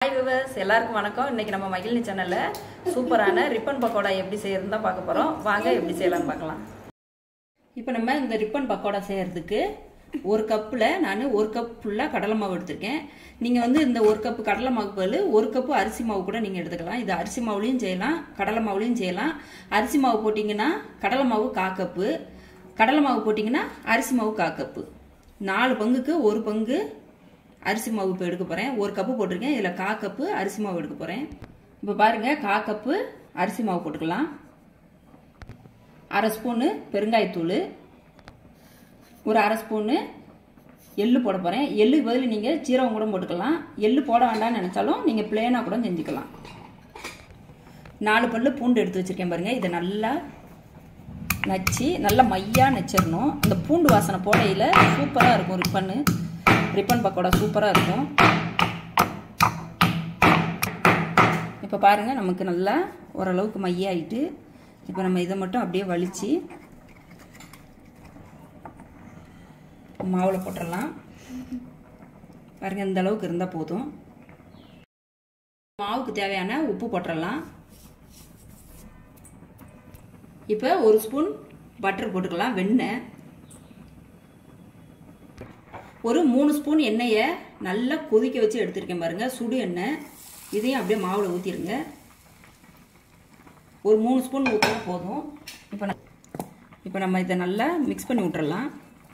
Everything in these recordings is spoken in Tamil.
ஹாய் விவர்ஸ் எல்லாருக்கும் வணக்கம் இன்னைக்கு நம்ம மகிழ்ச்சி சேனலில் சூப்பரான ரிப்பன் பக்கோடா எப்படி செய்யறதுன்னு தான் பார்க்க போகிறோம் வாங்க எப்படி செய்யலாம்னு பார்க்கலாம் இப்போ நம்ம இந்த ரிப்பன் பக்கோடா செய்யறதுக்கு ஒரு கப்பில் நான் ஒரு கப் ஃபுல்லாக கடலை மாவு எடுத்திருக்கேன் நீங்கள் வந்து இந்த ஒரு கப்பு கடலை மாவு பதில் ஒரு கப்பு அரிசி மாவு கூட நீங்கள் எடுத்துக்கலாம் இது அரிசி மாவுலையும் செய்யலாம் கடலை மாவுலையும் செய்யலாம் அரிசி மாவு போட்டிங்கன்னா கடலை மாவு கா கப்பு கடலை மாவு போட்டிங்கன்னா அரிசி மாவு கா கப்பு நாலு பங்குக்கு ஒரு பங்கு அரிசி மாவு இப்போ எடுக்க போகிறேன் ஒரு கப்பு போட்டிருக்கேன் இதில் கா கப்பு அரிசி மாவு எடுக்க போகிறேன் இப்போ பாருங்கள் கா கப்பு அரிசி மாவு போட்டுக்கலாம் அரை ஸ்பூனு பெருங்காயத்தூள் ஒரு அரை ஸ்பூனு எள்ளு போட போகிறேன் எள்ளுக்கு பதில் நீங்கள் சீரகம் கூட போட்டுக்கலாம் எள்ளு போட வேண்டாம்னு நினச்சாலும் நீங்கள் பிளேனாக கூட செஞ்சுக்கலாம் நாலு பல்லு பூண்டு எடுத்து வச்சுருக்கேன் பாருங்கள் இதை நல்லா நச்சு நல்லா மையாக நச்சிடணும் இந்த பூண்டு வாசனை போடையில் சூப்பராக இருக்கும் ரிப்பன்னு ரிப்பன் பக்கோடா சூப்பராக இருக்கும் இப்போ பாருங்கள் நமக்கு நல்லா ஓரளவுக்கு மையாயிட்டு இப்போ நம்ம இதை மட்டும் அப்படியே வலித்து மாவில் போட்டுடலாம் பாருங்கள் இந்த அளவுக்கு இருந்தால் போதும் மாவுக்கு தேவையான உப்பு போட்டுடலாம் இப்போ ஒரு ஸ்பூன் பட்டர் போட்டுக்கலாம் வெண்ணெய் ஒரு மூணு ஸ்பூன் எண்ணெயை நல்லா கொதிக்க வச்சு எடுத்துருக்கேன் பாருங்க சுடு எண்ணெய் இதையும் அப்படியே மாவில் ஊற்றிடுங்க ஒரு மூணு ஸ்பூன் ஊற்றினா போதும் இப்போ இப்போ நம்ம இதை நல்லா மிக்ஸ் பண்ணி விட்டுறலாம்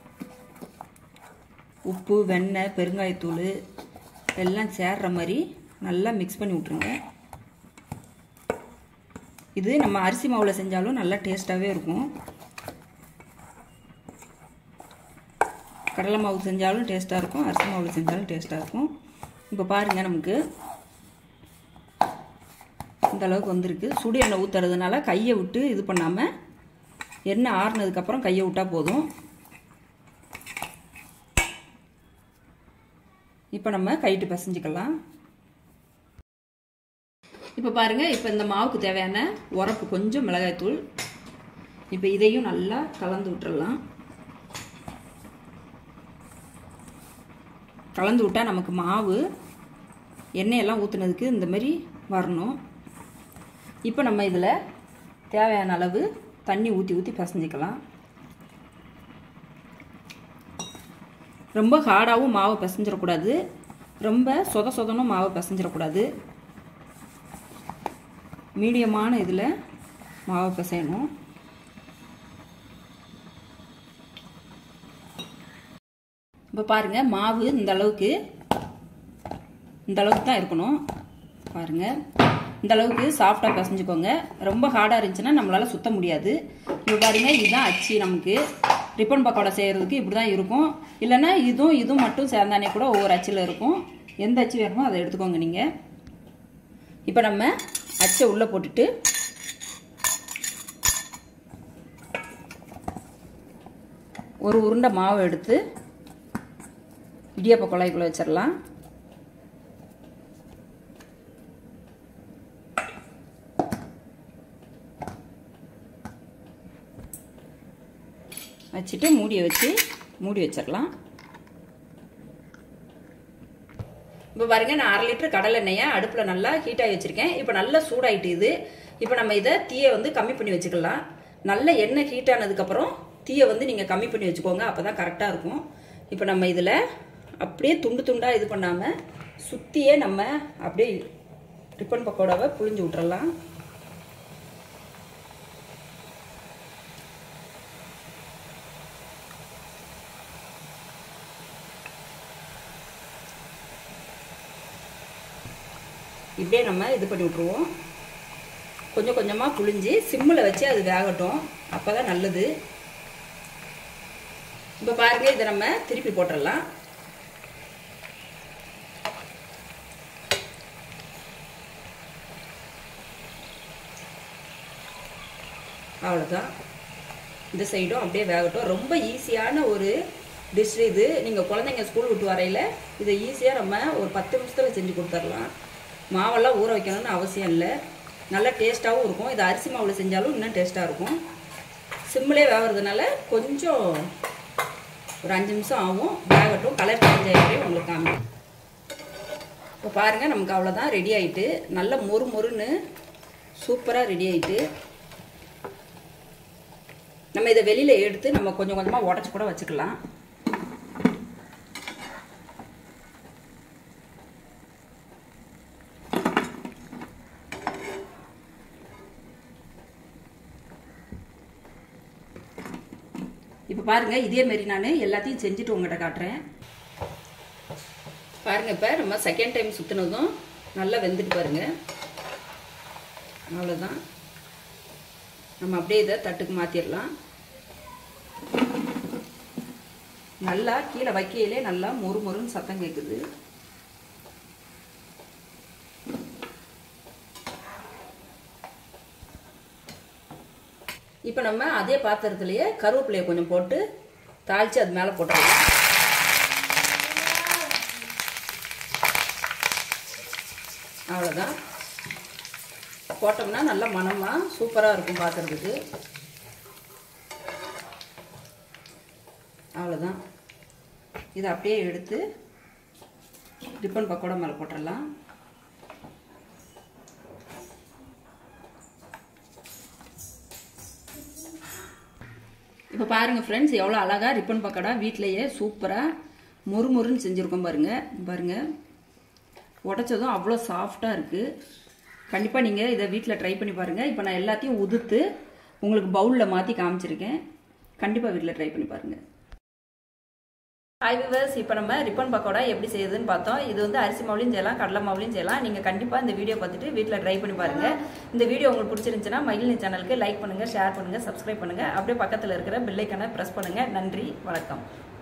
உப்பு வெண்ணெய் பெருங்காயத்தூள் எல்லாம் சேர்ற மாதிரி நல்லா மிக்ஸ் பண்ணி விட்ருங்க இது நம்ம அரிசி மாவில் செஞ்சாலும் நல்லா டேஸ்ட்டாகவே இருக்கும் கடலை மாவு செஞ்சாலும் டேஸ்ட்டாக இருக்கும் அரிசி மாவில் செஞ்சாலும் டேஸ்ட்டாக இருக்கும் இப்போ பாருங்கள் நமக்கு இந்த அளவுக்கு வந்திருக்கு சுடு எண்ணெய் ஊற்றுறதுனால கையை விட்டு இது பண்ணாமல் எண்ணெய் ஆறுனதுக்கப்புறம் கையை விட்டால் போதும் இப்போ நம்ம கைட்டு பசைஞ்சிக்கலாம் இப்போ பாருங்கள் இப்போ இந்த மாவுக்கு தேவையான உரப்பு கொஞ்சம் மிளகாய்த்தூள் இப்போ இதையும் நல்லா கலந்து விட்டுறலாம் கலந்து விட்டால் நமக்கு மாவு எண்ணெயெல்லாம் ஊற்றுனதுக்கு இந்த மாதிரி வரணும் இப்போ நம்ம இதில் தேவையான அளவு தண்ணி ஊற்றி ஊற்றி பசஞ்சிக்கலாம் ரொம்ப ஹார்டாகவும் மாவை பிசைஞ்சிடக்கூடாது ரொம்ப சொத சொதனும் மாவை பிசைஞ்சிடக்கூடாது மீடியமான இதில் மாவை பிசையணும் இப்போ பாருங்கள் மாவு இந்த அளவுக்கு இந்த அளவுக்கு தான் இருக்கணும் பாருங்கள் இந்த அளவுக்கு சாஃப்டாக பிசைஞ்சுக்கோங்க ரொம்ப ஹார்டாக இருந்துச்சுன்னா நம்மளால் சுத்த முடியாது இப்போ பாருங்க இதுதான் அச்சு நமக்கு ரிப்பன் பக்கோடா செய்கிறதுக்கு இப்படி தான் இருக்கும் இல்லைன்னா இதுவும் இதுவும் மட்டும் சேர்ந்தானே கூட ஒவ்வொரு அச்சில் இருக்கும் எந்த அச்சு வேணுமோ அதை எடுத்துக்கோங்க நீங்கள் இப்போ நம்ம அச்சை உள்ளே போட்டுட்டு ஒரு உருண்டை மாவு எடுத்து இடியப்ப குழாய்க்குள்ளே வச்சிடலாம் வச்சுட்டு மூடியை வச்சு மூடி வச்சிடலாம் இப்போ பாருங்க நான் அரை லிட்டர் கடலை எண்ணெயை அடுப்பில் நல்லா ஹீட் ஆகி வச்சுருக்கேன் இப்போ நல்லா சூடாயிட்டு இது இப்போ நம்ம இதை தீயை வந்து கம்மி பண்ணி வச்சுக்கலாம் நல்ல எண்ணெய் ஹீட் ஆனதுக்கப்புறம் தீயை வந்து நீங்கள் கம்மி பண்ணி வச்சுக்கோங்க அப்போ தான் கரெக்டாக இருக்கும் இப்போ நம்ம இதில் அப்படியே துண்டு துண்டாக இது பண்ணாமல் சுற்றியே நம்ம அப்படியே ரிப்பன் பக்கோடாவை புழிஞ்சு விட்டுறலாம் இப்படியே நம்ம இது பண்ணி விட்ருவோம் கொஞ்சம் கொஞ்சமாக புழிஞ்சு சிம்மில் வச்சு அது வேகட்டும் அப்போ தான் நல்லது இப்போ பாருங்க இதை நம்ம திருப்பி போட்டுடலாம் அவ்வளோதான் இந்த சைடும் அப்படியே வேகட்டும் ரொம்ப ஈஸியான ஒரு டிஷ் இது நீங்கள் குழந்தைங்க ஸ்கூல் விட்டு வரையில் இதை ஈஸியாக நம்ம ஒரு பத்து நிமிஷத்தில் செஞ்சு கொடுத்துர்லாம் மாவெல்லாம் ஊற வைக்கணும்னு அவசியம் இல்லை நல்லா டேஸ்ட்டாகவும் இருக்கும் இது அரிசி மாவில் செஞ்சாலும் இன்னும் டேஸ்ட்டாக இருக்கும் சிம்மிலே வேகிறதுனால கொஞ்சம் ஒரு அஞ்சு நிமிஷம் ஆகும் வேகட்டும் கலர் சேஞ்ச் ஆகிட்டே உங்களுக்கு காமி இப்போ பாருங்கள் நமக்கு அவ்வளோதான் ரெடி ஆயிட்டு நல்ல மொறு மொறுன்னு சூப்பராக ரெடி ஆயிட்டு நம்ம இதை வெளியில் எடுத்து நம்ம கொஞ்சம் கொஞ்சமாக உடச்சி கூட வச்சுக்கலாம் இப்போ பாருங்க இதே மாதிரி நான் எல்லாத்தையும் செஞ்சுட்டு உங்கள்கிட்ட காட்டுறேன் பாருங்க இப்போ நம்ம செகண்ட் டைம் சுற்றினதும் நல்லா வெந்துட்டு பாருங்க அவ்வளோதான் நம்ம அப்படியே இதை தட்டுக்கு மாற்றிடலாம் நல்லா கீழே வைக்கையிலே நல்லா மொறு மொறுன்னு சத்தம் கேட்குது இப்போ நம்ம அதே பாத்திரத்துலேயே கருவேப்பிலையை கொஞ்சம் போட்டு தாளித்து அது மேலே போட்டுடலாம் அவ்வளோதான் போட்டோம்னா நல்லா மணமாக சூப்பராக இருக்கும் பார்க்குறதுக்கு அவ்வளோதான் இதை அப்படியே எடுத்து டிப்பன் பக்கோடா மேலே போட்டுடலாம் இப்போ பாருங்கள் ஃப்ரெண்ட்ஸ் எவ்வளோ அழகாக ரிப்பன் பக்கோடா வீட்டிலையே சூப்பராக மொறுமொறுன்னு செஞ்சுருக்கோம் பாருங்கள் பாருங்கள் உடச்சதும் அவ்வளோ சாஃப்டாக இருக்குது கண்டிப்பாக நீங்கள் இதை வீட்டில் ட்ரை பண்ணி பாருங்கள் இப்போ நான் எல்லாத்தையும் உதுத்து உங்களுக்கு பவுலில் மாற்றி காமிச்சிருக்கேன் கண்டிப்பாக வீட்டில் ட்ரை பண்ணி பாருங்கள் ஹாய் விவர்ஸ் இப்போ நம்ம ரிப்பன் பக்கோடா எப்படி செய்யுதுன்னு பார்த்தோம் இது வந்து அரிசி மாவுலையும் செய்யலாம் கடலை மாவுலையும் செய்யலாம் நீங்கள் கண்டிப்பாக இந்த வீடியோ பார்த்துட்டு வீட்டில் ட்ரை பண்ணி பாருங்கள் இந்த வீடியோ உங்களுக்கு பிடிச்சிருந்துச்சுன்னா மகிழினி சேனலுக்கு லைக் பண்ணுங்கள் ஷேர் பண்ணுங்கள் சப்ஸ்கிரைப் பண்ணுங்கள் அப்படியே பக்கத்தில் இருக்கிற பெல்லைக்கான ப்ரெஸ் பண்ணுங்கள் நன்றி வணக்கம்